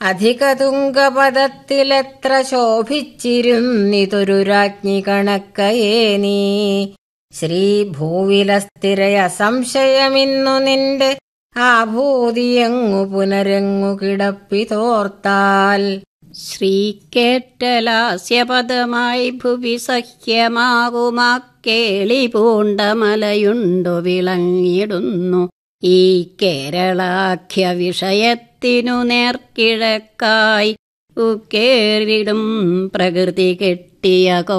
അധികതുംഗപദത്തിലെത്ര ശോഭിച്ചിരുന്നിതൊരു രാജ്ഞി കണക്കയേ നീ ശ്രീഭൂവിലസ്ഥിരയ സംശയമിന്നു നിന്റെ ആഭൂതിയെങ്ങു പുനരെങ്ങു കിടപ്പിതോർത്താൽ ശ്രീക്കേറ്റലാസ്യപദമായി ഭുവി സഹ്യമാകുമാ കേളി പൂണ്ട മലയുണ്ടു വിളങ്ങിടുന്നു ഈ കേരളാഖ്യ വിഷയത്തിനു നേർക്കിഴക്കായി ഉക്കേറിടും പ്രകൃതി കെട്ടിയ